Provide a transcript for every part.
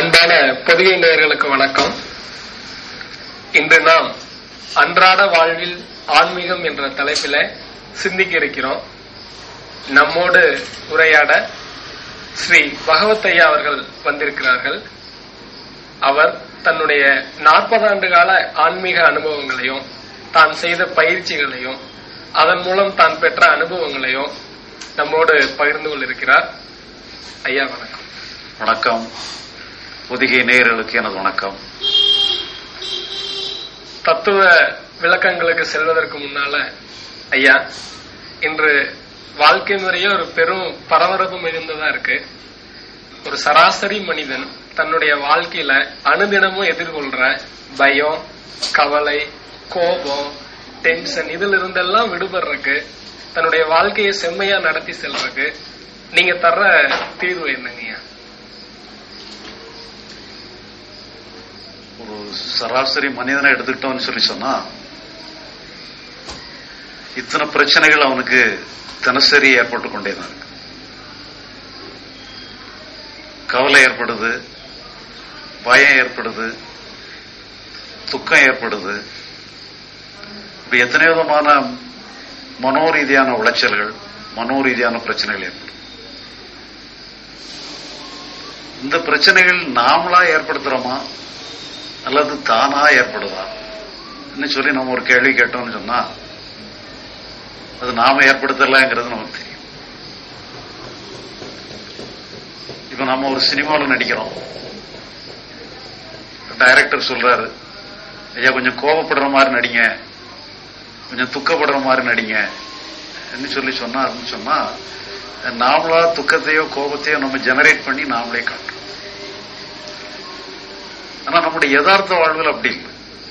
அன்பான பொதிகை நேயர்களுக்கு வணக்கம் இன்று நாம் அன்றாட வாழ்வில் ஆன்மீகம் என்ற தலைப்பில சிந்திக்க இருக்கிறோம் நம்மோடு உரையாட ஸ்ரீ பகவத் ஐயா அவர்கள் வந்திருக்கிறார்கள் அவர் தன்னுடைய நாற்பது ஆண்டு கால ஆன்மீக அனுபவங்களையும் தான் செய்த பயிற்சிகளையும் அதன் மூலம் தான் பெற்ற அனுபவங்களையும் நம்மோடு பகிர்ந்து கொண்டிருக்கிறார் ஐயா வணக்கம் வணக்கம் பொதிகை நேயர்களுக்கு எனது வணக்கம் தத்துவ விளக்கங்களுக்கு செல்வதற்கு முன்னால ஐயா இன்று வாழ்க்கை முறையே ஒரு பெரும் பரபரப்பு மிகுந்ததா இருக்கு ஒரு சராசரி மனிதன் தன்னுடைய வாழ்க்கையில அனுதினமும் எதிர்கொள்ற பயம் கவலை கோபம் டென்ஷன் இதுல இருந்தெல்லாம் விடுபடுறதுக்கு தன்னுடைய வாழ்க்கையை செம்மையா நடத்தி செல்றதுக்கு நீங்க தர்ற தீர்வு என்னங்கய்யா ஒரு சராசரி மனிதனை எடுத்துக்கிட்டோம்னு சொல்லி சொன்னா இத்தனை பிரச்சனைகள் அவனுக்கு தினசரி ஏற்பட்டு கொண்டே தான் இருக்கு கவலை ஏற்படுது பயம் ஏற்படுது துக்கம் ஏற்படுது இப்படி எத்தனை விதமான மனோரீதியான உளைச்சல்கள் மனோரீதியான பிரச்சனைகள் ஏற்படும் இந்த பிரச்சனைகள் நாமளா ஏற்படுத்துறோமா அல்லது தானா ஏற்படுதா சொல்லி நம்ம ஒரு கேள்வி கேட்டோம்னு சொன்னா அது நாம ஏற்படுத்தலாங்கிறது நமக்கு தெரியும் இப்ப நம்ம ஒரு சினிமாவில் நடிக்கிறோம் டைரக்டர் சொல்றாரு ஐயா கொஞ்சம் கோபப்படுற மாதிரி நடிங்க கொஞ்சம் துக்கப்படுற மாதிரி நடிங்க என்ன சொல்லி சொன்னாருன்னு சொன்னா நாமளா துக்கத்தையோ கோபத்தையோ நம்ம ஜெனரேட் பண்ணி நாமளே காட்டுறோம் ஆனா நம்முடைய யதார்த்த வாழ்வில் அப்படி இல்லை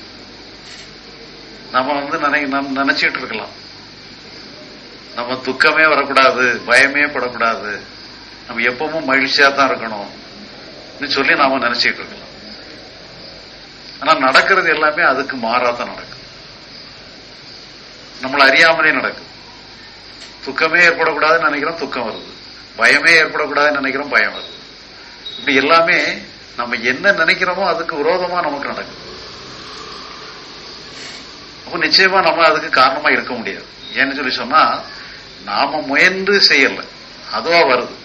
நம்ம வந்து நினை நினைச்சிட்டு இருக்கலாம் நம்ம துக்கமே வரக்கூடாது பயமே படக்கூடாது நம்ம எப்பவும் மகிழ்ச்சியா தான் இருக்கணும் சொல்லி நாம நினைச்சிட்டு இருக்கலாம் ஆனா நடக்கிறது எல்லாமே அதுக்கு மாறாதான் நடக்கும் நம்மள அறியாமலே நடக்கும் துக்கமே ஏற்படக்கூடாதுன்னு நினைக்கிறோம் துக்கம் வருது பயமே ஏற்படக்கூடாதுன்னு நினைக்கிறோம் பயம் வருது இப்படி எல்லாமே நம்ம என்ன நினைக்கிறோமோ அதுக்கு விரோதமா நமக்கு நடக்குது அப்போ நிச்சயமா நம்ம அதுக்கு காரணமா இருக்க முடியாது ஏன்னு சொல்லி சொன்னா நாம முயன்று செய்யல அதுவா வருது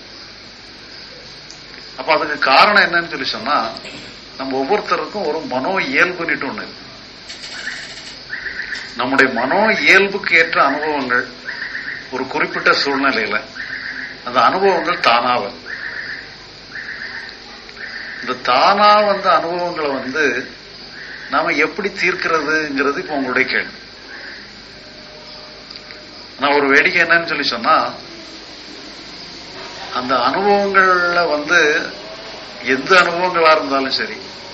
அப்ப அதுக்கு காரணம் என்னன்னு சொல்லி சொன்னா நம்ம ஒவ்வொருத்தருக்கும் ஒரு மனோ இயல்புன்னுட்டு ஒண்ணு இருக்கு நம்முடைய மனோ இயல்புக்கு ஏற்ற அனுபவங்கள் ஒரு குறிப்பிட்ட சூழ்நிலையில அந்த அனுபவங்கள் தானா வருது இந்த தானா வந்த அனுபவங்களை வந்து நாம எப்படி தீர்க்கிறதுங்கிறது இப்ப உங்களுடைய கேள்வி நான் ஒரு வேடிக்கை என்னன்னு சொல்லி சொன்னா அந்த அனுபவங்கள்ல வந்து எந்த அனுபவங்களா இருந்தாலும் சரி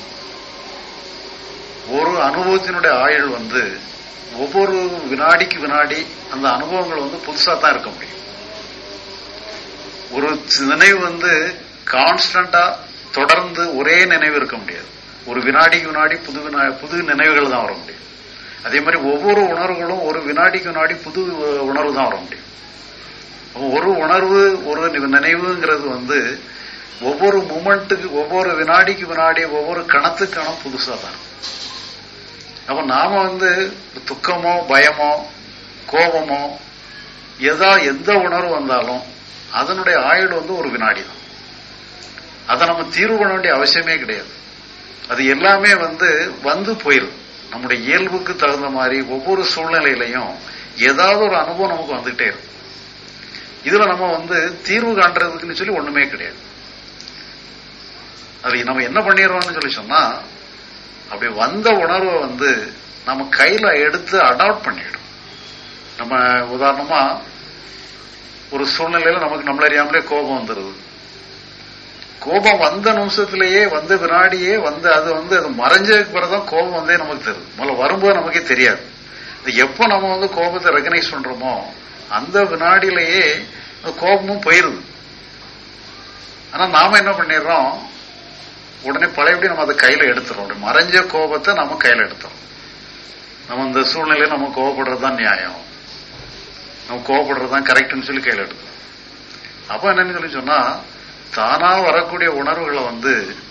ஒரு அனுபவத்தினுடைய ஆயுள் வந்து ஒவ்வொரு வினாடிக்கு வினாடி அந்த அனுபவங்கள் வந்து புதுசா தான் இருக்க முடியும் ஒரு நினைவு வந்து கான்ஸ்டன்டா தொடர்ந்து ஒரே நினைவு இருக்க முடியாது ஒரு வினாடிக்கு வினாடி புது புது நினைவுகள் தான் வர முடியும் அதே மாதிரி ஒவ்வொரு உணர்வுகளும் ஒரு வினாடிக்கு வினாடி புது உணர்வு தான் வர முடியும் ஒரு உணர்வு ஒரு நினைவுங்கிறது வந்து ஒவ்வொரு மூமெண்ட்டுக்கு ஒவ்வொரு வினாடிக்கு வினாடி ஒவ்வொரு கணத்துக்கு கணம் புதுசா தான் அப்ப நாம வந்து துக்கமோ பயமோ கோபமோ எதா எந்த உணர்வு வந்தாலும் அதனுடைய ஆயுள் வந்து ஒரு வினாடி தான் அதை நம்ம தீர்வு பண்ண வேண்டிய அவசியமே கிடையாது அது எல்லாமே வந்து வந்து போயிடும் நம்முடைய இயல்புக்கு தகுந்த மாதிரி ஒவ்வொரு சூழ்நிலையிலையும் ஏதாவது ஒரு அனுபவம் நமக்கு வந்துகிட்டே இருக்கும் இதுல நம்ம வந்து தீர்வு காண்றதுக்குன்னு சொல்லி ஒண்ணுமே கிடையாது அது நம்ம என்ன பண்ணிடுறோம்னு சொல்லி சொன்னா அப்படி வந்த உணர்வை வந்து நம்ம கையில எடுத்து அடாப்ட் பண்ணிடும் நம்ம உதாரணமா ஒரு சூழ்நிலையில நமக்கு நம்மள அறியாமலே கோபம் வந்துருது கோபம் வந்த நிமிஷத்திலேயே வந்த வினாடியே வந்து அது வந்து அது மறைஞ்சதுக்கு பிறகுதான் கோபம் வந்தே நமக்கு தெரியுது முதல்ல வரும்போது நமக்கே தெரியாது எப்போ நம்ம வந்து கோபத்தை ரெகனைஸ் பண்றோமோ அந்த வினாடியிலேயே கோபமும் போயிருது ஆனா நாம என்ன பண்ணிடுறோம் உடனே பழையபடி நம்ம அதை கையில எடுத்துறோம் மறைஞ்ச கோபத்தை நம்ம கையில எடுத்துறோம் நம்ம இந்த சூழ்நிலையில நம்ம கோபப்படுறதுதான் நியாயம் நம்ம கோபப்படுறதுதான் கரெக்ட்னு சொல்லி கையில எடுத்துறோம் அப்ப என்னன்னு சொல்லி சொன்னா தானா வரக்கூடிய உணர்வுகளை வந்து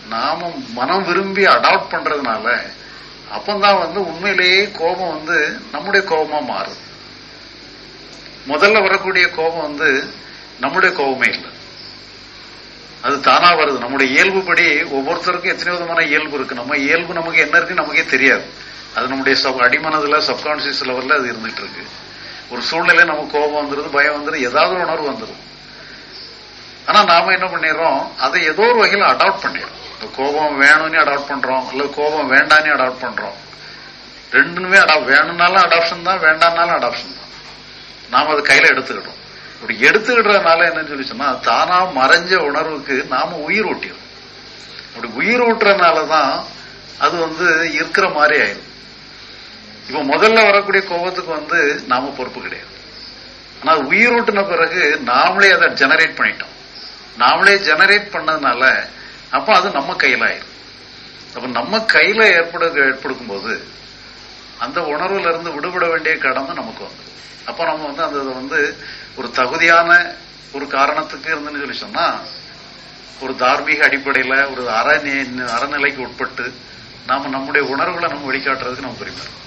நாம மனம் விரும்பி அடாப்ட் பண்றதுனால அப்பந்தான் வந்து உண்மையிலேயே கோபம் வந்து நம்முடைய கோபமா மாறுது முதல்ல வரக்கூடிய கோபம் வந்து நம்முடைய கோபமே இல்லை அது தானா வருது நம்முடைய இயல்புப்படி ஒவ்வொருத்தருக்கும் எத்தனை விதமான இயல்பு இருக்கு நம்ம இயல்பு நமக்கு என்ன இருக்கு நமக்கே தெரியாது அது நம்முடைய சப் அடிமனதுல சப்கான்சியஸ் லெவல்ல அது இருந்துட்டு இருக்கு ஒரு சூழ்நிலை நமக்கு கோபம் வந்துருது பயம் வந்துருது ஏதாவது ஒரு உணர்வு வந்துடும் ஆனா நாம என்ன பண்ணிடுறோம் அதை ஏதோ ஒரு வகையில் அடாப்ட் பண்ணிடுறோம் இப்ப கோபம் வேணும்னு அடாப்ட் பண்றோம் இல்ல கோபம் வேண்டான்னு அடாப்ட் பண்றோம் ரெண்டுமே அடாப்ட் வேணும்னாலும் அடாப்ஷன் தான் வேண்டாம்னாலும் அடாப்ஷன் தான் நாம அதை கையில எடுத்துக்கிட்டோம் இப்படி எடுத்துக்கிட்டதுனால என்னன்னு சொல்லி சொன்னா தானா மறைஞ்ச உணர்வுக்கு நாம உயிர் ஊட்டிடும் அப்படி உயிர் ஊட்டுறதுனாலதான் அது வந்து இருக்கிற மாதிரி ஆயிடும் இப்ப முதல்ல வரக்கூடிய கோபத்துக்கு வந்து நாம பொறுப்பு கிடையாது ஆனா அது உயிர் ஊட்டின பிறகு நாமளே அதை ஜெனரேட் பண்ணிட்டோம் நாமளே ஜெனரேட் பண்ணதுனால அப்ப அது நம்ம கையில ஆயிரும் அப்ப நம்ம கையில ஏற்பட ஏற்படுக்கும் போது அந்த உணர்வுல இருந்து விடுபட வேண்டிய கடமை நமக்கு வந்து அப்ப நம்ம வந்து அந்த வந்து ஒரு தகுதியான ஒரு காரணத்துக்கு இருந்துன்னு சொல்லி சொன்னா ஒரு தார்மீக அடிப்படையில ஒரு அறநே அறநிலைக்கு உட்பட்டு நாம நம்முடைய உணர்வுகளை நம்ம வெளிக்காட்டுறதுக்கு நம்ம உரிமை இருக்கு.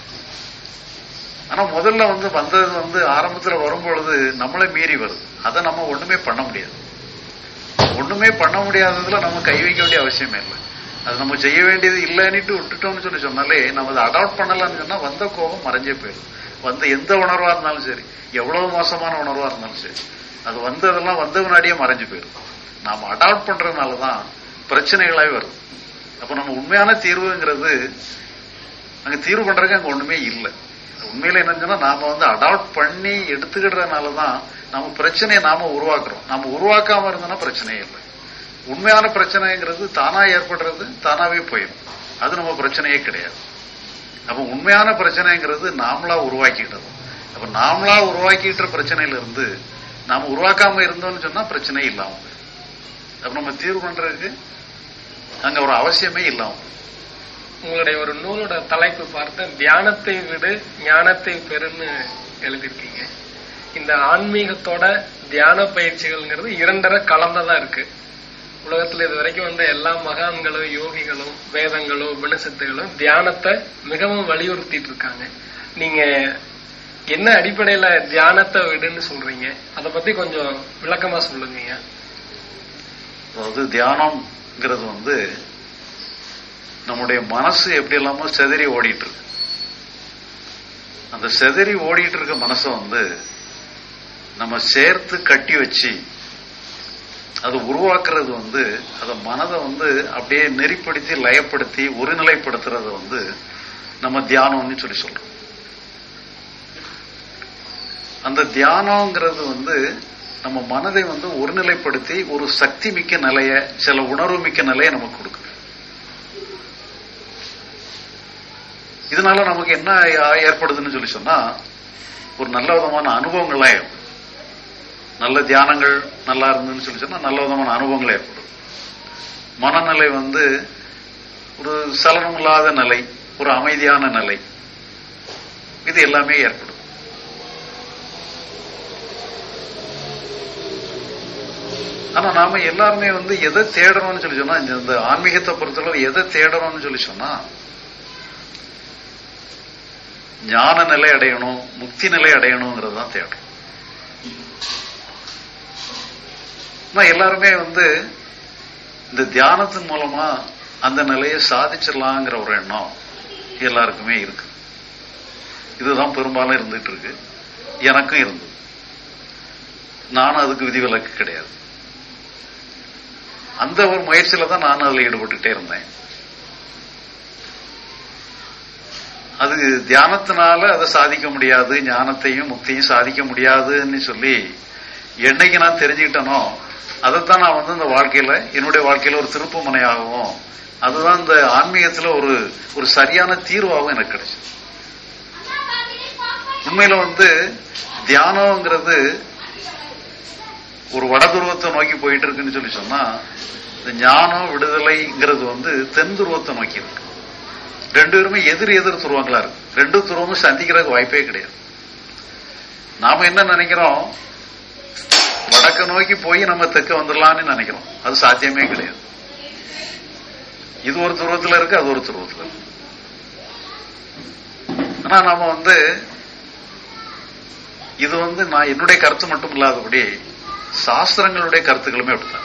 ஆனா முதல்ல வந்து வந்தது வந்து ஆரம்பத்துல வரும்பொழுது நம்மளை மீறி வருது அதை நம்ம ஒண்ணுமே பண்ண முடியாது ஒண்ணுமே பண்ண முடியாததுல நம்ம கை வைக்க வேண்டிய அவசியமே இல்லை அது நம்ம செய்ய வேண்டியது இல்லைன்னுட்டு விட்டுட்டோம்னு சொல்லி சொன்னாலே நம்ம அதை அடாப்ட் பண்ணலாம்னு சொன்னா வந்த கோபம் மறைஞ்சே போயிடும் வந்த எந்த உணர்வா இருந்தாலும் சரி எவ்வளவு மோசமான உணர்வா இருந்தாலும் சரி அது வந்ததெல்லாம் வந்த முன்னாடியே மறைஞ்சு போயிடும் நாம அடாப்ட் பண்றதுனாலதான் பிரச்சனைகளாவே வருது அப்ப நம்ம உண்மையான தீர்வுங்கிறது அங்க தீர்வு பண்றதுக்கு அங்க ஒண்ணுமே இல்லை உண்மையில என்னன்னு சொன்னா நாம வந்து அடாப்ட் பண்ணி எடுத்துக்கிட்டதுனாலதான் நம்ம பிரச்சனையை நாம உருவாக்குறோம் நாம உருவாக்காம இருந்தோம்னா பிரச்சனையே இல்லை உண்மையான பிரச்சனைங்கிறது தானா ஏற்படுறது தானாவே போயிடும் அது நம்ம பிரச்சனையே கிடையாது அப்ப உண்மையான பிரச்சனைங்கிறது நாமளா உருவாக்கிக்கிட்டது அப்ப நாமளா உருவாக்கிட்ட பிரச்சனையில இருந்து நாம உருவாக்காம இருந்தோம்னு சொன்னா பிரச்சனை இல்லாம போயிடும். அப்ப நம்ம தீர்வு பண்றதுக்கு அங்க ஒரு அவசியமே இல்லாம போயிடும். உங்களுடைய ஒரு நூலோட தலைப்பு பார்த்த தியானத்தை விடு ஞானத்தை பெறுன்னு எழுதியிருக்கீங்க இந்த ஆன்மீகத்தோட தியான பயிற்சிகள்ங்கிறது இரண்டரை கலந்ததா இருக்கு உலகத்துல இது வரைக்கும் வந்த எல்லா மகான்களும் யோகிகளும் வேதங்களும் உபனிஷத்துகளும் தியானத்தை மிகவும் வலியுறுத்திட்டு இருக்காங்க நீங்க என்ன அடிப்படையில தியானத்தை விடுன்னு சொல்றீங்க அதை பத்தி கொஞ்சம் விளக்கமா சொல்லுங்க அதாவது தியானம்ங்கிறது வந்து நம்முடைய மனசு எப்படி இல்லாம செதறி ஓடிட்டு இருக்கு அந்த செதறி ஓடிட்டு இருக்க மனசை வந்து நம்ம சேர்த்து கட்டி வச்சு அது உருவாக்குறது வந்து அத மனதை வந்து அப்படியே நெறிப்படுத்தி லயப்படுத்தி ஒருநிலைப்படுத்துறத வந்து நம்ம தியானம்னு சொல்லி சொல்றோம் அந்த தியானம்ங்கிறது வந்து நம்ம மனதை வந்து ஒருநிலைப்படுத்தி ஒரு சக்தி மிக்க நிலைய சில உணர்வு மிக்க நிலையை நமக்கு கொடுக்குது இதனால நமக்கு என்ன ஆ- ஏற்படுதுன்னு சொல்லி சொன்னா ஒரு நல்ல விதமான அனுபவங்கள்லாம் ஏற்படும் நல்ல தியானங்கள் நல்லா இருந்துன்னு சொல்லி சொன்னா நல்ல விதமான அனுபவங்கள் ஏற்படும் மனநிலை வந்து ஒரு சலனம் இல்லாத நிலை ஒரு அமைதியான நிலை இது எல்லாமே ஏற்படும் ஆனா நாம எல்லாருமே வந்து எதை தேடுறோம்னு சொல்லி சொன்னா இந்த- இந்த ஆன்மீகத்தை பொறுத்தளவு எதை தேடுறோம்னு சொல்லி சொன்னா ஞான நிலை அடையணும் முக்தி நிலை அடையணுங்கிறது தான் தேடுறோம் ஆனா எல்லாருமே வந்து இந்த தியானத்தின் மூலமா அந்த நிலையை சாதிச்சிடலாங்கிற ஒரு எண்ணம் எல்லாருக்குமே இருக்கு இதுதான் பெரும்பாலும் இருந்துட்டு இருக்கு எனக்கும் இருந்தது நானும் அதுக்கு விதிவிலக்கு கிடையாது அந்த ஒரு முயற்சியில தான் நானும் அதுல ஈடுபட்டுட்டே இருந்தேன் அது தியானத்தினால அதை சாதிக்க முடியாது ஞானத்தையும் முக்தியும் சாதிக்க முடியாதுன்னு சொல்லி என்னைக்கு நான் தெரிஞ்சுக்கிட்டனோ அதைத்தான் நான் வந்து இந்த வாழ்க்கையில என்னுடைய வாழ்க்கையில ஒரு திருப்பு முனையாகவும் அதுதான் இந்த ஆன்மீகத்துல ஒரு ஒரு சரியான தீர்வாகவும் எனக்கு கிடைச்சது உண்மையில வந்து தியானம்ங்கிறது ஒரு வடதுருவத்தை நோக்கி போயிட்டு இருக்குன்னு சொல்லி சொன்னா இந்த ஞானம் விடுதலைங்கிறது வந்து தென் துருவத்தை நோக்கி இருக்கு ரெண்டு பேருமே எதிர் எதிர் துருவங்களா இருக்கு ரெண்டு துருவமும் சந்திக்கிறதுக்கு வாய்ப்பே கிடையாது நாம என்ன நினைக்கிறோம் வடக்க நோக்கி போய் நம்ம தெற்க வந்துடலாம்னு நினைக்கிறோம் அது சாத்தியமே கிடையாது இது ஒரு துருவத்துல இருக்கு அது ஒரு துருவத்துல இருக்கு ஆனா நாம வந்து இது வந்து நான் என்னுடைய கருத்து மட்டும் இல்லாதபடி சாஸ்திரங்களுடைய கருத்துக்களுமே அப்படித்தான்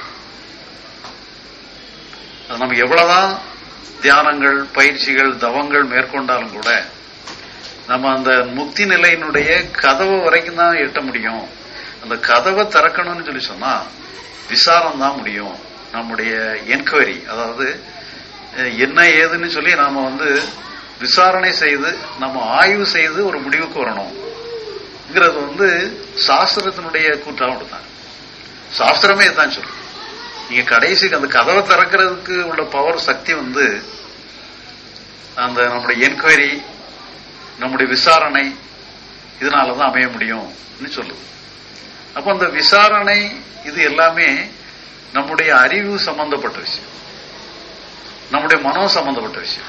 அது நம்ம எவ்வளவுதான் தியானங்கள் பயிற்சிகள் தவங்கள் மேற்கொண்டாலும் கூட நம்ம அந்த முக்தி நிலையினுடைய கதவு வரைக்கும் தான் எட்ட முடியும் அந்த கதவை திறக்கணும்னு சொல்லி சொன்னா விசாரம் தான் முடியும் நம்முடைய என்கொயரி அதாவது அஹ், என்ன ஏதுன்னு சொல்லி நாம வந்து விசாரணை செய்து நம்ம ஆய்வு செய்து ஒரு முடிவுக்கு வரணும்ங்கிறது வந்து சாஸ்திரத்தினுடைய கூற்றாக தான் சாஸ்திரமே தான் சொல்லும் நீங்க கடைசிக்கு அந்த கதவை திறக்கிறதுக்கு உள்ள பவர் சக்தி வந்து அந்த நம்முடைய என்கொயரி நம்முடைய விசாரணை இதனாலதான் அமைய முடியும்னு சொல்லுது அப்ப அந்த விசாரணை இது எல்லாமே நம்முடைய அறிவு சம்பந்தப்பட்ட விஷயம் நம்முடைய மனோ சம்பந்தப்பட்ட விஷயம்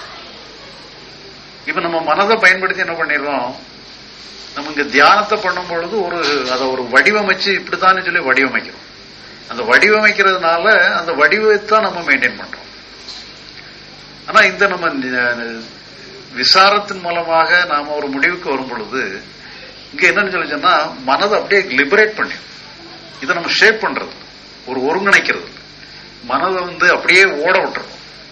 இப்ப நம்ம மனதை பயன்படுத்தி என்ன பண்ணிடுறோம் நம்ம இங்க தியானத்தை பண்ணும் பொழுது ஒரு அதை ஒரு வடிவமைச்சு இப்படித்தான்னு சொல்லி வடிவமைக்கிறோம் அந்த வடிவமைக்கிறதுனால அந்த வடிவத்தை நம்ம மெயின்டைன் பண்றோம் ஆனா இந்த நம்ம நி- விசாரத்தின் மூலமாக நாம ஒரு முடிவுக்கு வரும் பொழுது இங்க என்னன்னு சொல்லி சொன்னா மனதை அப்படியே லிபரேட் பண்ணி இதை நம்ம ஷேப் பண்றது ஒரு ஒருங்கிணைக்கிறது மனதை வந்து அப்படியே ஓட விட்டுறோம்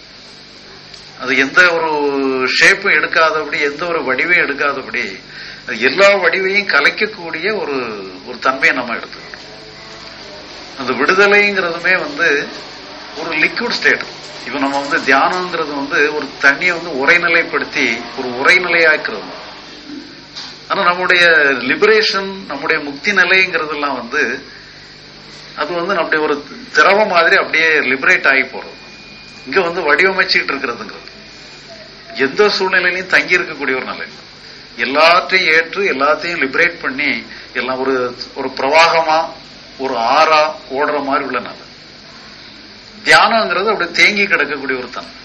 அது எந்த ஒரு ஷேப்பும் எடுக்காதபடி எந்த ஒரு வடிவையும் எடுக்காதபடி அது எல்லா வடிவையும் கலைக்கக்கூடிய ஒரு ஒரு தன்மையை நம்ம எடுத்துக்கிறோம் அந்த விடுதலைங்கிறதுமே வந்து ஒரு லிக்விட் ஸ்டேட் இப்ப நம்ம வந்து தியானம்ங்கிறது வந்து ஒரு தண்ணியை வந்து உரைநிலைப்படுத்தி ஒரு உரைநிலையாக்குறது ஆனா நம்முடைய லிபரேஷன் நம்முடைய முக்தி நிலைங்கிறதெல்லாம் வந்து அது வந்து நம்முடைய ஒரு திரவம் மாதிரி அப்படியே லிபரேட் ஆகி போறது இங்க வந்து வடிவமைச்சுக்கிட்டு இருக்கிறதுங்கிறது எந்த சூழ்நிலையிலையும் தங்கி இருக்கக்கூடிய ஒரு நிலை எல்லாத்தையும் ஏற்று எல்லாத்தையும் லிபரேட் பண்ணி எல்லாம் ஒரு ஒரு பிரவாகமா ஒரு ஆறா ஓடுற மாதிரி உள்ள நிலை தியானங்கிறது அப்படி தேங்கி கிடக்கக்கூடிய ஒரு தன்மை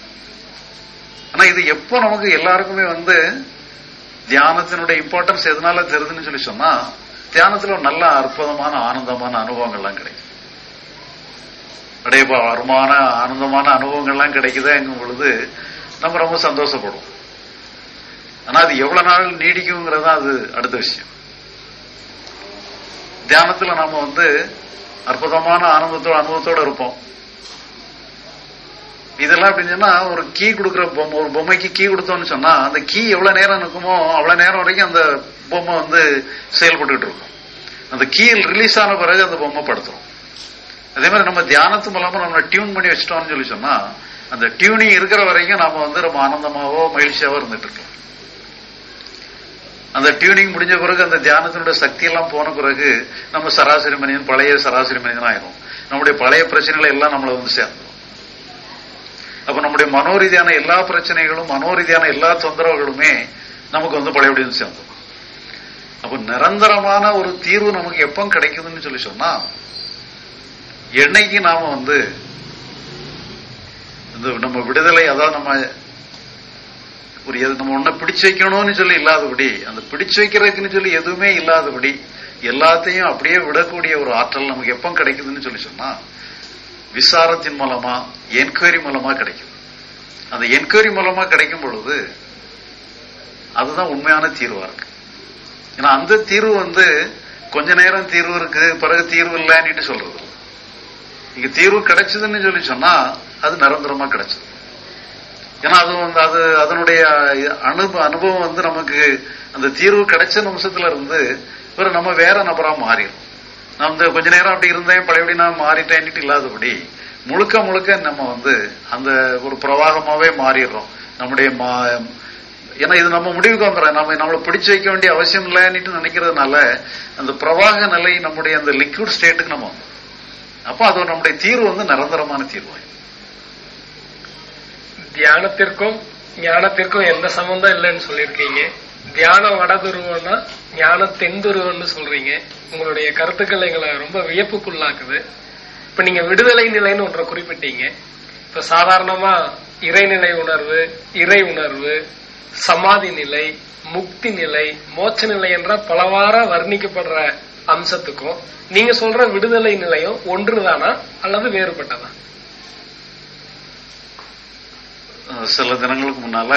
ஆனா இது எப்போ நமக்கு எல்லாருக்குமே வந்து தியானத்தினுடைய இம்பார்ட்டன்ஸ் எதனால தெரியுதுன்னு சொல்லி சொன்னா தியானத்துல ஒரு நல்ல அற்புதமான ஆனந்தமான அனுபவங்கள்லாம் கிடைக்கும் அடையப்பா அருமான ஆனந்தமான அனுபவங்கள்லாம் கிடைக்குதுங்கும் பொழுது நம்ம ரொம்ப சந்தோஷப்படுவோம் ஆனா அது எவ்வளவு நாள் நீடிக்குங்கிறது தான் அது அடுத்த விஷயம் தியானத்துல நாம வந்து அற்புதமான ஆனந்தத்தோட அனுபவத்தோட இருப்போம் இதெல்லாம் அப்படின்னு சொன்னா ஒரு கீ கொடுக்குற பொம்மை ஒரு பொம்மைக்கு கீ கொடுத்தோம்னு சொன்னா அந்த கீ எவ்வளவு நேரம் இருக்குமோ அவ்வளவு நேரம் வரைக்கும் அந்த பொம்மை வந்து செயல்பட்டுட்டு இருக்கும் அந்த கீ ரிலீஸ் ஆன பிறகு அந்த பொம்மை படுத்துரும் அதே மாதிரி நம்ம தியானத்து மூலமா நம்ம டியூன் பண்ணி வச்சிட்டோம்னு சொல்லி சொன்னா அந்த டியூனிங் இருக்கிற வரைக்கும் நாம வந்து ரொம்ப ஆனந்தமாவோ மகிழ்ச்சியாவோ இருந்துட்டு இருக்கோம் அந்த டியூனிங் முடிஞ்ச பிறகு அந்த தியானத்தினுடைய சக்தி எல்லாம் போன பிறகு நம்ம சராசரி மனிதன் பழைய சராசரி மனிதன் ஆயிரும் நம்முடைய பழைய பிரச்சனைகளை எல்லாம் நம்மளை வந்து சேர்ந்துடும் அப்ப நம்முடைய மனோரீதியான எல்லா பிரச்சனைகளும் மனோரீதியான எல்லா தொந்தரவுகளுமே நமக்கு வந்து பழையபடி வந்து சேர்ந்துடும் அப்ப நிரந்தரமான ஒரு தீர்வு நமக்கு எப்ப கிடைக்குதுன்னு சொல்லி சொன்னா என்னைக்கு நாம வந்து இந்த நம்ம விடுதலை அதாவது நம்ம ஒரு எது நம்ம ஒன்ன பிடிச்சு வைக்கணும்னு சொல்லி இல்லாதபடி அந்த பிடிச்சு வைக்கிறதுக்குன்னு சொல்லி எதுவுமே இல்லாதபடி எல்லாத்தையும் அப்படியே விடக்கூடிய ஒரு ஆற்றல் நமக்கு எப்ப கிடைக்குதுன்னு சொல்லி சொன்னா விசாரத்தின் மூலமா என்கொயரி மூலமா கிடைக்கும் அந்த என்கொயரி மூலமா கிடைக்கும் பொழுது அதுதான் உண்மையான தீர்வா இருக்கு ஏன்னா அந்த தீர்வு வந்து கொஞ்ச நேரம் தீர்வு இருக்கு பிறகு தீர்வு இல்லைன்னுட்டு சொல்றது இல்ல. இங்க தீர்வு கிடைச்சதுன்னு சொல்லி சொன்னா அது நிரந்தரமா கிடைச்சது ஏன்னா அது வந்து அது அதனுடைய அனுபவ அனுபவம் வந்து நமக்கு அந்த தீர்வு கிடைச்ச நிமிஷத்துல இருந்து பிறகு நம்ம வேற நபரா மாறிடும் நான் வந்து கொஞ்ச நேரம் அப்படி இருந்தேன் பழையபடி நான் மாறிட்டேன்னுட்டு இல்லாதபடி முழுக்க முழுக்க நம்ம வந்து அந்த ஒரு பிரவாகமாவே மாறிடுறோம் நம்முடைய மா- ஏன்னா இது நம்ம முடிவுக்கு வந்துடுறோம் நம்ம நம்மளை பிடிச்சு வைக்க வேண்டிய அவசியம் இல்லைன்னுட்டு நினைக்கிறதுனால அந்த பிரவாக நிலை நம்முடைய அந்த லிக்விட் ஸ்டேட்டுக்கு நம்ம வந்துடும் அப்போ அது நம்முடைய தீர்வு வந்து நிரந்தரமான தீர்வு தியானத்திற்கும் ஞானத்திற்கும் எந்த சம்பந்தம் இல்லைன்னு சொல்லியிருக்கீங்க தியானம் வடதுருவம்னா ஞானம் தென்துருவம்னு சொல்றீங்க உங்களுடைய கருத்துக்கள் எங்களை ரொம்ப வியப்புக்குள்ளாக்குது இப்ப நீங்க விடுதலை நிலைன்னு ஒன்றை குறிப்பிட்டீங்க இப்ப சாதாரணமா இறைநிலை உணர்வு இறை உணர்வு சமாதி நிலை முக்தி நிலை மோட்ச நிலை என்ற பலவார வர்ணிக்கப்படுற அம்சத்துக்கும் நீங்க சொல்ற விடுதலை நிலையும் ஒன்றுதானா அல்லது வேறுபட்டதா சில தினங்களுக்கு முன்னால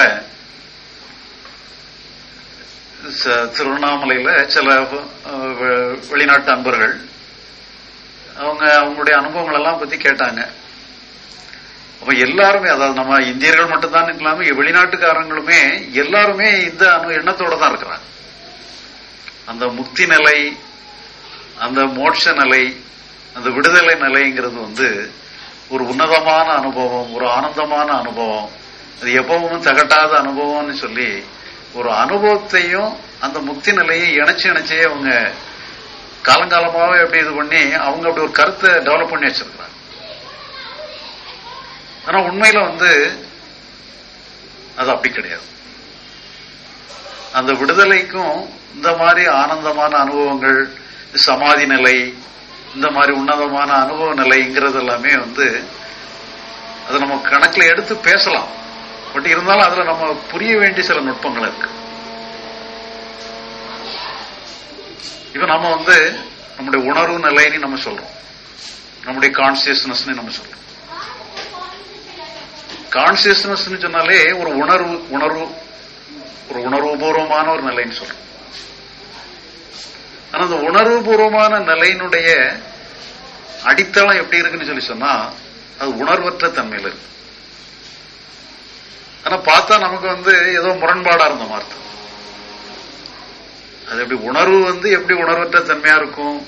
ச- திருவண்ணாமலையில சில அஹ், வெ- வெளிநாட்டு அன்பர்கள் அவங்க அவங்களுடைய அனுபவங்கள் எல்லாம் பத்தி கேட்டாங்க அப்ப எல்லாருமே அதாவது நம்ம இந்தியர்கள் மட்டும்தான் இல்லாம வெளிநாட்டுக்காரங்களுமே எல்லாருமே இந்த அனு எண்ணத்தோட தான் இருக்கிறாங்க அந்த முக்தி நிலை அந்த மோட்ச நிலை அந்த விடுதலை நிலைங்கிறது வந்து ஒரு உன்னதமான அனுபவம் ஒரு ஆனந்தமான அனுபவம் அது எப்பவும் தகட்டாத அனுபவம்னு சொல்லி ஒரு அனுபவத்தையும் அந்த முக்தி நிலையை இணைச்சு இணைச்சே அவங்க காலங்காலமாவே அப்படி இது பண்ணி அவங்க அப்படி ஒரு கருத்தை டெவலப் பண்ணி வச்சிருக்கிறாங்க ஆனா உண்மையில வந்து அது அப்படி கிடையாது அந்த விடுதலைக்கும் இந்த மாதிரி ஆனந்தமான அனுபவங்கள் சமாதி நிலை இந்த மாதிரி உன்னதமான அனுபவ நிலைங்கிறது எல்லாமே வந்து அதை நம்ம கணக்குல எடுத்து பேசலாம் பட் இருந்தாலும் அதுல நம்ம புரிய வேண்டிய சில நுட்பங்கள் இருக்கு இப்ப நம்ம வந்து நம்முடைய உணர்வு நிலைன்னு நம்ம சொல்றோம் நம்முடைய கான்சியஸ்னஸ் நம்ம சொல்றோம் கான்சியஸ்னஸ் சொன்னாலே ஒரு உணர்வு உணர்வு ஒரு உணர்வுபூர்வமான ஒரு நிலைன்னு சொல்றோம் ஆனா அந்த உணர்வுபூர்வமான நிலையினுடைய அடித்தளம் எப்படி இருக்குன்னு சொல்லி சொன்னா அது உணர்வற்ற தன்மையில இருக்கு ஆனா பார்த்தா நமக்கு வந்து ஏதோ முரண்பாடா இருந்த மாதிரி இருக்கும். அது எப்படி உணர்வு வந்து எப்படி உணர்வற்ற தன்மையா இருக்கும்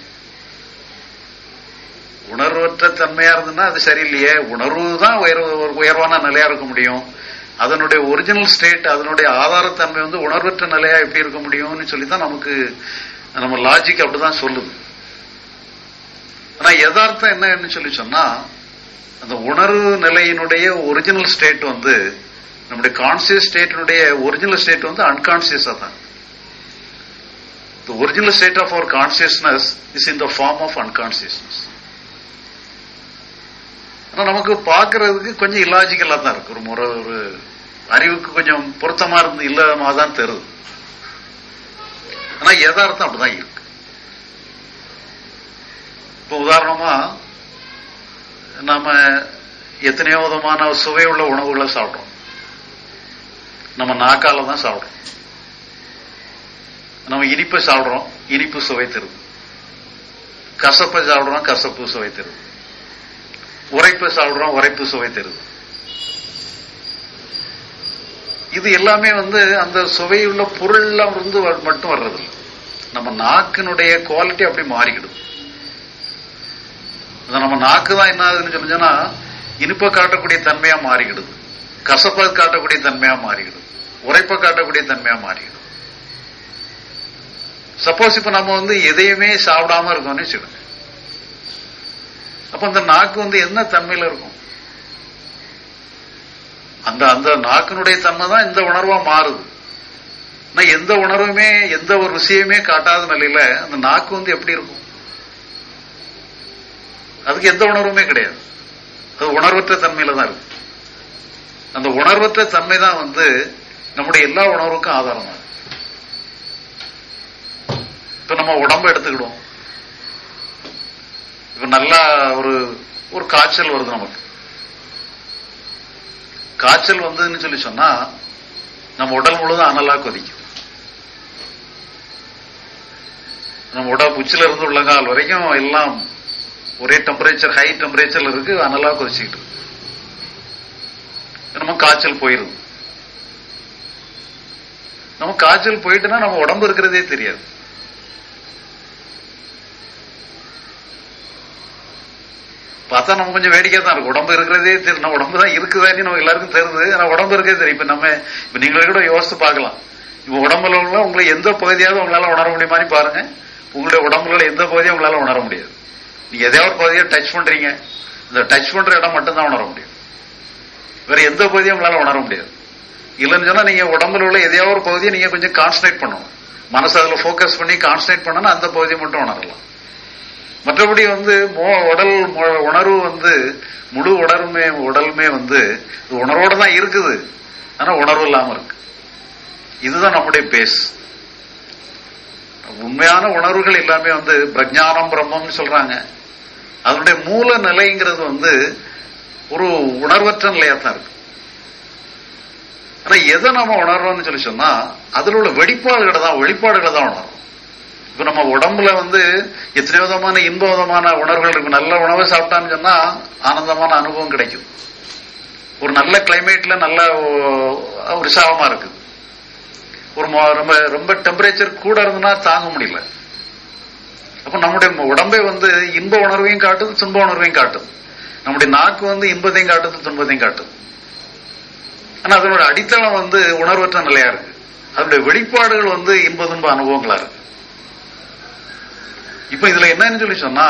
உணர்வற்ற தன்மையா இருந்ததுன்னா அது சரியில்லையே உணர்வு தான் உயர்வு ஒரு உயர்வான நிலையா இருக்க முடியும் அதனுடைய ஒரிஜினல் ஸ்டேட் அதனுடைய ஆதாரத்தன்மை வந்து உணர்வற்ற நிலையா எப்படி இருக்க முடியும்னு சொல்லி தான் நமக்கு நம்ம லாஜிக் அப்படிதான் சொல்லுது ஆனா யதார்த்தம் என்னன்னு சொல்லி சொன்னா அந்த உணர்வு நிலையினுடைய ஒரிஜினல் ஸ்டேட் வந்து நம்முடைய கான்சியஸ் ஸ்டேட்டினுடைய ஒரிஜினல் ஸ்டேட் வந்து அன்கான்சியஸா தான் The original state of our consciousness is in the form of unconsciousness. ஆனா நமக்கு பார்க்கறதுக்கு கொஞ்சம் இல்லாஜிக்கலா தான் இருக்கு ஒரு முறை ஒரு அறிவுக்கு கொஞ்சம் பொருத்தமா இருந்து இல்லாம தான் தெரியுது ஆனா யதார்த்தம் அப்படிதான் இருக்கு இப்போ உதாரணமா நாம எத்தனையோ விதமான சுவையுள்ள உணவுகளை சாப்பிடுறோம் நம்ம நாக்கால தான் சாப்பிடுறோம் நம்ம இனிப்பை சாப்பிடுறோம் இனிப்பு சுவை தருது கசப்பை சாப்பிடுறோம் கசப்பு சுவை தருது உரைப்பை சாப்பிடுறோம் உரைப்பு சுவை தருது இது எல்லாமே வந்து அந்த சுவையுள்ள பொருள்ல இருந்து வ- மட்டும் வர்றது இல்ல. நம்ம நாக்கினுடைய குவாலிட்டி அப்படி மாறிக்கிடுது அது நம்ம நாக்கு தான் என்ன ஆகுதுன்னு சொன்னா இனிப்பை காட்டக்கூடிய தன்மையா மாறிக்கிடுது கசப்பை காட்டக்கூடிய தன்மையா மாறிக்கிடுது உரைப்பை காட்டக்கூடிய தன்மையா மாறிக்கிடுது சப்போஸ் இப்ப நம்ம வந்து எதையுமே சாப்பிடாம இருக்கோம்னு வச்சுக்கோங்க அப்ப அந்த நாக்கு வந்து என்ன தன்மையில இருக்கும் அந்த அந்த நாக்கினுடைய தன்மை தான் இந்த உணர்வா மாறுது ஆனா எந்த உணர்வுமே எந்த ஒரு ருசியுமே காட்டாத நிலையில அந்த நாக்கு வந்து எப்படி இருக்கும் அதுக்கு எந்த உணர்வுமே கிடையாது அது உணர்வற்ற தன்மையில தான் இருக்கு அந்த உணர்வற்ற தன்மை தான் வந்து நம்முடைய எல்லா உணர்வுக்கும் ஆதாரமா இருக்கு இப்ப நம்ம உடம்ப எடுத்துக்கிடுவோம் இப்ப நல்லா ஒரு ஒரு காய்ச்சல் வருது நமக்கு காய்ச்சல் வந்ததுன்னு சொல்லி சொன்னா நம்ம உடல் முழுதும் அனலா கொதிக்கும் நம்ம உடல் உச்சில இருந்து உள்ளங்கால் வரைக்கும் எல்லாம் ஒரே டெம்பரேச்சர் ஹை டெம்பரேச்சர்ல இருக்கு அனலா கொதிச்சுக்கிட்டு இருக்கு. நம்ம காய்ச்சல் போயிருது நம்ம காய்ச்சல் போயிட்டுனா நம்ம உடம்பு இருக்கிறதே தெரியாது பார்த்தா நம்ம கொஞ்சம் வேடிக்கை தான் இருக்கும் உடம்பு இருக்கிறதே தெரியும் நம்ம உடம்பு தான் இருக்குதான்னு நம்ம எல்லாருக்கும் தெரியுது ஆனா உடம்பு இருக்கிறதே தெரியும் இப்ப நம்ம இப்ப நீங்களே கூட யோசித்து பார்க்கலாம் இப்ப உடம்புல உள்ள உங்களை எந்த பகுதியாவது உங்களால உணர முடியுமான்னு பாருங்க உங்களுடைய உடம்புல உள்ள எந்த பகுதியும் உங்களால உணர முடியாது நீங்க எதையாவது ஒரு பகுதியை டச் பண்றீங்க இந்த டச் பண்ற இடம் மட்டும்தான் உணர முடியும் வேற எந்த பகுதியும் உங்களால உணர முடியாது இல்லைன்னு சொன்னா நீங்க உடம்புல உள்ள எதையாவது ஒரு பகுதியை நீங்க கொஞ்சம் கான்சன்ட்ரேட் பண்ணணும் மனசு அதுல ஃபோக்கஸ் பண்ணி கான்சன்ட்ரேட் பண்ணனா அந்த பகுதியை மட்டும் உணரலாம் மற்றபடி வந்து மோ- உடல் மு- உணர்வு வந்து முழு உடலுமே உடலுமே வந்து இது உணர்வோட தான் இருக்குது ஆனா உணர்வு இல்லாம இருக்கு இதுதான் நம்முடைய பேஸ் உண்மையான உணர்வுகள் எல்லாமே வந்து பிரஜானம் பிரம்மம்னு சொல்றாங்க அதனுடைய மூல நிலைங்கிறது வந்து ஒரு உணர்வற்ற நிலையா தான் இருக்கு ஆனா எதை நம்ம உணர்றோம்னு சொல்லி சொன்னா அதுல உள்ள வெளிப்பாடுகளை தான் வெளிப்பாடுகளை தான் உணர்றோம் இப்ப நம்ம உடம்புல வந்து எத்தனை விதமான இன்ப விதமான உணர்வுகள் இருக்கு நல்ல உணவை சாப்பிட்டான்னு சொன்னா ஆனந்தமான அனுபவம் கிடைக்கும் ஒரு நல்ல கிளைமேட்ல நல்ல ஓ- உற்சாகமா இருக்குது ஒரு மொ- ரொம்ப ரொம்ப டெம்பரேச்சர் கூட இருந்ததுன்னா தாங்க முடியல அப்ப நம்முடைய உடம்பே வந்து இன்ப உணர்வையும் காட்டுது துன்ப உணர்வையும் காட்டுது நம்முடைய நாக்கு வந்து இன்பத்தையும் காட்டுது துன்பத்தையும் காட்டுது ஆனா அதனோட அடித்தளம் வந்து உணர்வற்ற நிலையா இருக்கு அதனுடைய வெளிப்பாடுகள் வந்து இன்ப துன்ப அனுபவங்களா இருக்கு இப்ப இதுல என்னன்னு சொல்லி சொன்னா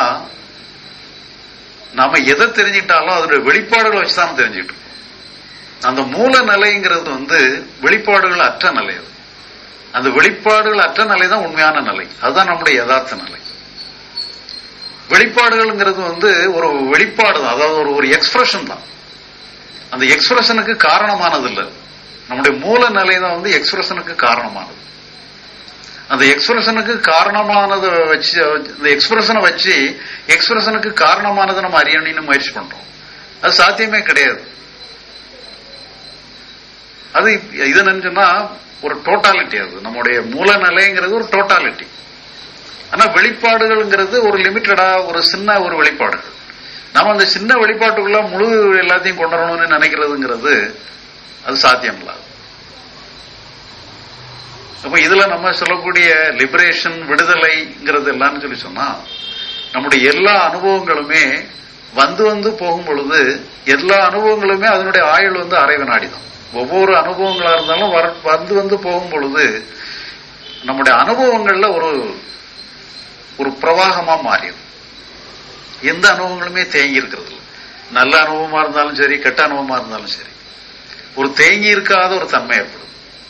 நாம எதை தெரிஞ்சுக்கிட்டாலும் அதனுடைய வெளிப்பாடுகளை வச்சுதான் தெரிஞ்சுக்கிட்டு இருக்கோம். அந்த மூல நிலைங்கிறது வந்து வெளிப்பாடுகள் அற்ற நிலை அது அந்த வெளிப்பாடுகள் அற்ற நிலை தான் உண்மையான நிலை அதுதான் நம்முடைய யதார்த்த நிலை வெளிப்பாடுகள்ங்கிறது வந்து ஒரு வெளிப்பாடு தான் அதாவது ஒரு ஒரு எக்ஸ்பிரஷன் தான் அந்த எக்ஸ்பிரஷனுக்கு காரணமானது இல்ல நம்முடைய மூல நிலை தான் வந்து எக்ஸ்பிரஷனுக்கு காரணமானது அந்த எக்ஸ்பிரஷனுக்கு காரணமானதை வச்சு இந்த எக்ஸ்பிரஷனை வச்சு எக்ஸ்பிரஷனுக்கு காரணமானதை நம்ம அறியணும்னு முயற்சி பண்றோம் அது சாத்தியமே கிடையாது அது இது என்னன்னு சொன்னா ஒரு டோட்டாலிட்டி அது நம்முடைய மூல நிலைங்கிறது ஒரு டோட்டாலிட்டி ஆனா வெளிப்பாடுகள்ங்கிறது ஒரு லிமிட்டடா ஒரு சின்ன ஒரு வெளிப்பாடுகள் நம்ம அந்த சின்ன வெளிப்பாட்டுக்குள்ள முழு எல்லாத்தையும் கொண்டு வரணும்னு நினைக்கிறதுங்கிறது அது சாத்தியம் இல்லாது அப்ப இதுல நம்ம சொல்லக்கூடிய லிபரேஷன் விடுதலைங்கிறது எல்லாம்னு சொல்லி சொன்னா நம்முடைய எல்லா அனுபவங்களுமே வந்து வந்து போகும் பொழுது எல்லா அனுபவங்களுமே அதனுடைய ஆயுள் வந்து அரை வினாடி தான் ஒவ்வொரு அனுபவங்களா இருந்தாலும் வர வந்து வந்து போகும் பொழுது நம்முடைய அனுபவங்கள்ல ஒரு ஒரு பிரவாகமா மாறிடும் எந்த அனுபவங்களுமே தேங்கி இருக்கிறது இல்ல நல்ல அனுபவமா இருந்தாலும் சரி கெட்ட அனுபவமா இருந்தாலும் சரி ஒரு தேங்கி இருக்காத ஒரு தன்மை ஏற்படும்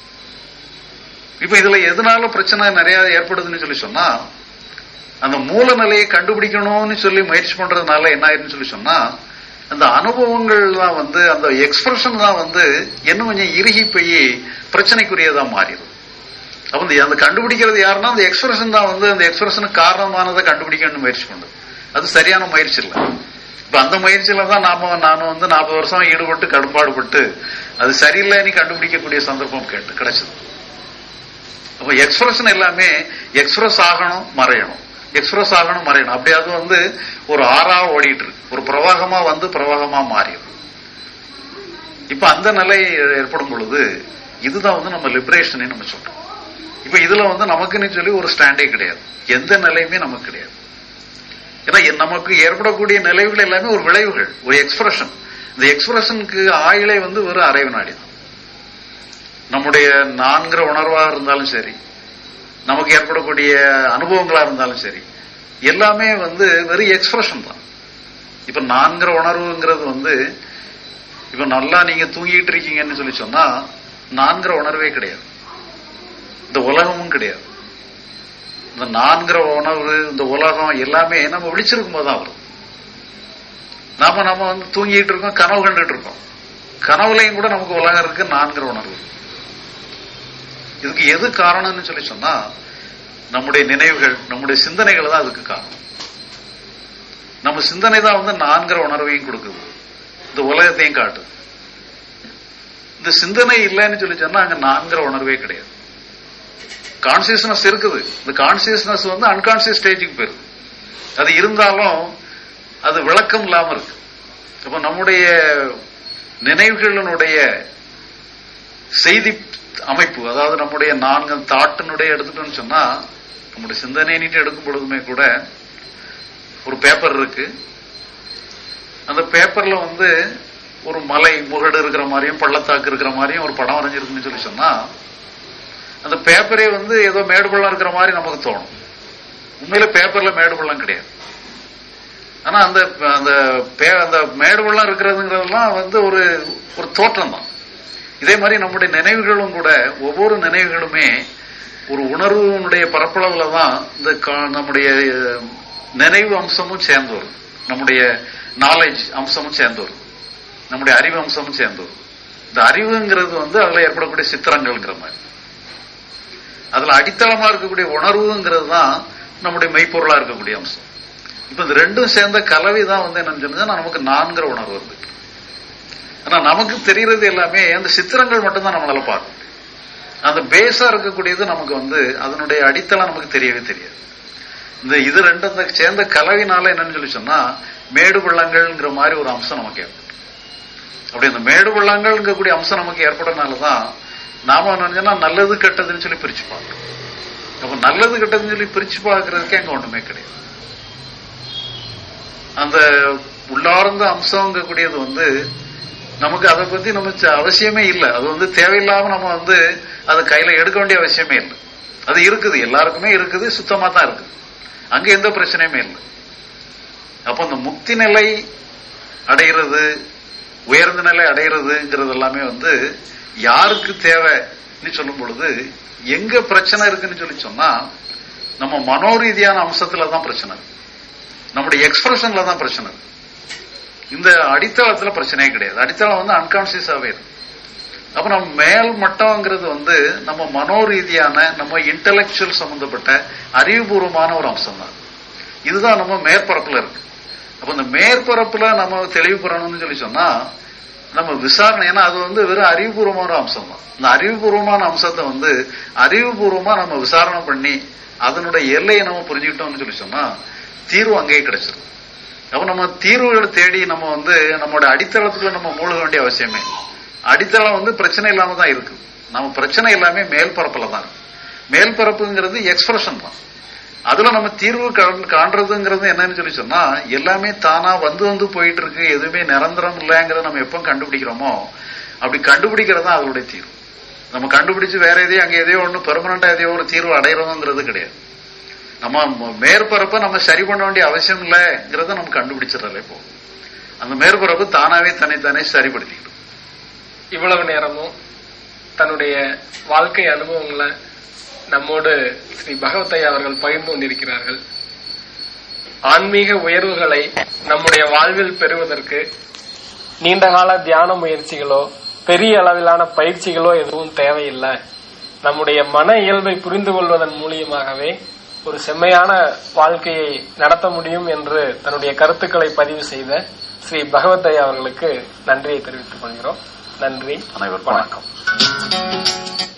இப்ப இதுல எதனால பிரச்சனை நிறைய ஏற்படுதுன்னு சொல்லி சொன்னா அந்த மூல நிலையை கண்டுபிடிக்கணும்னு சொல்லி முயற்சி பண்றதுனால என்ன ஆயிருன்னு சொல்லி சொன்னா அந்த அனுபவங்கள் தான் வந்து அந்த எக்ஸ்பிரஷன் தான் வந்து இன்னும் கொஞ்சம் இறுகி போய் பிரச்சனைக்குரியதா மாறிடும் அப்ப இந்த அந்த கண்டுபிடிக்கிறது யாருன்னா அந்த எக்ஸ்பிரஷன் தான் வந்து அந்த எக்ஸ்பிரஷனுக்கு காரணமானதை கண்டுபிடிக்கணும்னு முயற்சி பண்ணுது அது சரியான முயற்சி இல்லை இப்ப அந்த முயற்சியில தான் நாம நானும் வந்து நாற்பது வருஷம் ஈடுபட்டு கடும்பாடுபட்டு அது சரியில்லைன்னு கண்டுபிடிக்கக்கூடிய சந்தர்ப்பம் கேட்டு கிடைச்சது அப்ப எக்ஸ்பிரஷன் எல்லாமே எக்ஸ்பிரஸ் ஆகணும் மறையணும் எக்ஸ்பிரஸ் ஆகணும் மறையணும் அப்படி அது வந்து ஒரு ஆறா ஓடிட்டு இருக்கு ஒரு பிரவாகமா வந்து பிரவாகமா மாறிடும் இப்ப அந்த நிலை ஏற்படும் பொழுது இதுதான் வந்து நம்ம லிபரேஷன் நம்ம சொல்றோம் இப்ப இதுல வந்து நமக்குன்னு சொல்லி ஒரு ஸ்டாண்டே கிடையாது எந்த நிலையுமே நமக்கு கிடையாது ஏன்னா எ- நமக்கு ஏற்படக்கூடிய நிலைவுகள் எல்லாமே ஒரு விளைவுகள் ஒரு எக்ஸ்பிரஷன் இந்த எக்ஸ்பிரஷனுக்கு ஆயிலே வந்து ஒரு அரை வினாடி தான் நம்முடைய நான்கிற உணர்வா இருந்தாலும் சரி நமக்கு ஏற்படக்கூடிய அனுபவங்களா இருந்தாலும் சரி எல்லாமே வந்து வெறும் எக்ஸ்பிரஷன் தான் இப்ப நான்கிற உணர்வுங்கிறது வந்து இப்ப நல்லா நீங்க தூங்கிட்டு இருக்கீங்கன்னு சொல்லி சொன்னா நான்கிற உணர்வே கிடையாது இந்த உலகமும் கிடையாது இந்த நான்கிற உணர்வு இந்த உலகம் எல்லாமே நம்ம விழிச்சிருக்கும் போது தான் வரும் நாம நம்ம வந்து தூங்கிட்டு இருக்கோம் கனவு கண்டுட்டு இருக்கோம் கனவுலையும் கூட நமக்கு உலகம் இருக்கு நான்கிற உணர்வு இதுக்கு எது காரணம்னு சொல்லி சொன்னா நம்முடைய நினைவுகள் நம்முடைய சிந்தனைகள் தான் அதுக்கு காரணம் நம்ம சிந்தனை தான் வந்து நான்கிற உணர்வையும் கொடுக்குது இந்த உலகத்தையும் காட்டுது இந்த சிந்தனை இல்லைன்னு சொல்லி சொன்னா அங்க நான்கிற உணர்வே கிடையாது கான்சியஸ்னஸ் இருக்குது இந்த கான்சியஸ்னஸ் வந்து அன்கான்சியஸ் ஸ்டேஜுக்கு போயிருது அது இருந்தாலும் அது விளக்கம் இல்லாம இருக்கு அப்ப நம்முடைய நினைவுகளினுடைய செய்தி அமைப்பு அதாவது நம்முடைய நான்கு தாட்டினுடைய எடுத்துட்டோம்னு சொன்னா நம்முடைய சிந்தனைன்ட்டு எடுக்கும் பொழுதுமே கூட ஒரு பேப்பர் இருக்கு அந்த பேப்பர்ல வந்து ஒரு மலை முகடு இருக்கிற மாதிரியும் பள்ளத்தாக்கு இருக்கிற மாதிரியும் ஒரு படம் வரைஞ்சிருக்குன்னு சொல்லி சொன்னா அந்த பேப்பரே வந்து ஏதோ மேடு பள்ளம் இருக்கிற மாதிரி நமக்கு தோணும் உண்மையில பேப்பர்ல மேடு பள்ளம் கிடையாது ஆனா அந்த அந்த பே- அந்த மேடு பள்ளம் இருக்கிறதுங்கிறதெல்லாம் வந்து ஒரு ஒரு தோற்றம் தான் இதே மாதிரி நம்முடைய நினைவுகளும் கூட ஒவ்வொரு நினைவுகளுமே ஒரு உணர்வுனுடைய பரப்பளவுல தான் இந்த கா- நம்முடைய அஹ், நினைவு அம்சமும் சேர்ந்து வரும் நம்முடைய நாலேஜ் அம்சமும் சேர்ந்து வரும் நம்முடைய அறிவு அம்சமும் சேர்ந்து வரும் இந்த அறிவுங்கிறது வந்து அதுல ஏற்படக்கூடிய சித்திரங்கள்ங்கிற மாதிரி அதுல அடித்தளமா இருக்கக்கூடிய உணர்வுங்கிறது தான் நம்முடைய மெய்ப்பொருளா இருக்கக்கூடிய அம்சம் இப்ப இந்த ரெண்டும் சேர்ந்த கலவை தான் வந்து என்னன்னு சொன்னா நமக்கு நான்கிற உணர்வு இருக்கு ஆனா நமக்கு தெரியறது எல்லாமே அந்த சித்திரங்கள் மட்டும்தான் நம்மளால பார்க்க முடியும் அந்த பேஸா இருக்கக்கூடியது நமக்கு வந்து அதனுடைய அடித்தளம் நமக்கு தெரியவே தெரியாது இந்த இது ரெண்டும் இந்த சேர்ந்த கலவினால என்னன்னு சொல்லி சொன்னா மேடு பள்ளங்கள்ங்கிற மாதிரி ஒரு அம்சம் நமக்கு ஏற்படும் அப்படி அந்த மேடு பள்ளங்கள்ங்கக்கூடிய அம்சம் நமக்கு ஏற்படுறதுனாலதான் நாம நினைச்சோம்னா நல்லது கெட்டதுன்னு சொல்லி பிரிச்சு பார்க்கறோம் அப்ப நல்லது கெட்டதுன்னு சொல்லி பிரிச்சு பார்க்கறதுக்கு அங்க ஒண்ணுமே கிடையாது அந்த உள்ளார்ந்த அம்சங்கக்கூடியது வந்து நமக்கு அதை பத்தி நமக்கு அவசியமே இல்லை அது வந்து தேவையில்லாம நம்ம வந்து அதை கையில எடுக்க வேண்டிய அவசியமே இல்லை அது இருக்குது எல்லாருக்குமே இருக்குது சுத்தமா தான் இருக்குது அங்க எந்த பிரச்சனையுமே இல்லை அப்ப அந்த முக்தி நிலை அடைகிறது உயர்ந்த நிலை அடைகிறதுங்கிறது எல்லாமே வந்து யாருக்கு தேவைன்னு சொல்லும் பொழுது எங்க பிரச்சனை இருக்குன்னு சொல்லி சொன்னா நம்ம மனோரீதியான அம்சத்துல தான் பிரச்சனை இருக்கு நம்முடைய எக்ஸ்பிரஷன்ல தான் பிரச்சனை இருக்கு இந்த அடித்தளத்துல பிரச்சனையே கிடையாது அடித்தளம் வந்து அன்கான்சியஸாவே இருக்கு அப்ப நம்ம மேல் மட்டம்ங்கிறது வந்து நம்ம மனோரீதியான நம்ம இன்டலெக்சுவல் சம்பந்தப்பட்ட அறிவுபூர்வமான ஒரு அம்சம் தான் இதுதான் நம்ம மேற்பரப்புல இருக்கு அப்ப இந்த மேற்பரப்புல நம்ம தெளிவு பெறணும்னு சொல்லி சொன்னா நம்ம விசாரணை ஏன்னா அது வந்து வெறும் அறிவுபூர்வமான அம்சம் தான் இந்த அறிவுபூர்வமான அம்சத்தை வந்து அறிவுபூர்வமா நம்ம விசாரணை பண்ணி அதனுடைய எல்லையை நம்ம புரிஞ்சுக்கிட்டோம்னு சொல்லி சொன்னா தீர்வு அங்கேயே கிடைச்சிடும் அப்ப நம்ம தீர்வுகளை தேடி நம்ம வந்து நம்மளோட அடித்தளத்துக்குள்ள நம்ம மூழ்க வேண்டிய அவசியமே இல்லை. அடித்தளம் வந்து பிரச்சனை இல்லாம தான் இருக்கு நம்ம பிரச்சனை எல்லாமே மேல் பரப்புல தான் இருக்கு மேல் பரப்புங்கிறது எக்ஸ்பிரஷன் தான் அதுல நம்ம தீர்வு காண்- காண்றதுங்கிறது என்னன்னு சொல்லி சொன்னா எல்லாமே தானா வந்து வந்து போயிட்டு இருக்கு எதுவுமே நிரந்தரம் இல்லைங்கிறத நம்ம எப்போ கண்டுபிடிக்கிறோமோ அப்படி கண்டுபிடிக்கிறது தான் அதனுடைய தீர்வு நம்ம கண்டுபிடிச்சு வேற எதையும் அங்க எதையோ ஒண்ணு பெர்மனண்டா எதையோ ஒரு தீர்வு அடையிறதுங்கிறது கிடையாது நம்ம ம- மேற்பரப்பை நம்ம சரி பண்ண வேண்டிய அவசியம் இல்லைங்கிறத நம்ம கண்டுபிடிச்சிடறே இப்போ அந்த மேற்பரப்பு தானாவே தன்னைத்தானே சரிப்படுத்திக்கிடும் இவ்வளவு நேரமும் தன்னுடைய வாழ்க்கை அனுபவங்களை நம்மோடு ஸ்ரீ பகவத்தையா அவர்கள் பகிர்ந்து கொண்டிருக்கிறார்கள் ஆன்மீக உயர்வுகளை நம்முடைய வாழ்வில் பெறுவதற்கு நீண்டகால தியான முயற்சிகளோ பெரிய அளவிலான பயிற்சிகளோ எதுவும் தேவையில்லை நம்முடைய மன இயல்பை புரிந்து கொள்வதன் மூலியமாகவே ஒரு செம்மையான வாழ்க்கையை நடத்த முடியும் என்று தன்னுடைய கருத்துக்களை பதிவு செய்த ஸ்ரீ பகவத்தையா அவர்களுக்கு நன்றியை தெரிவித்துக் கொள்கிறோம் நன்றி அனைவருக்கும் வணக்கம்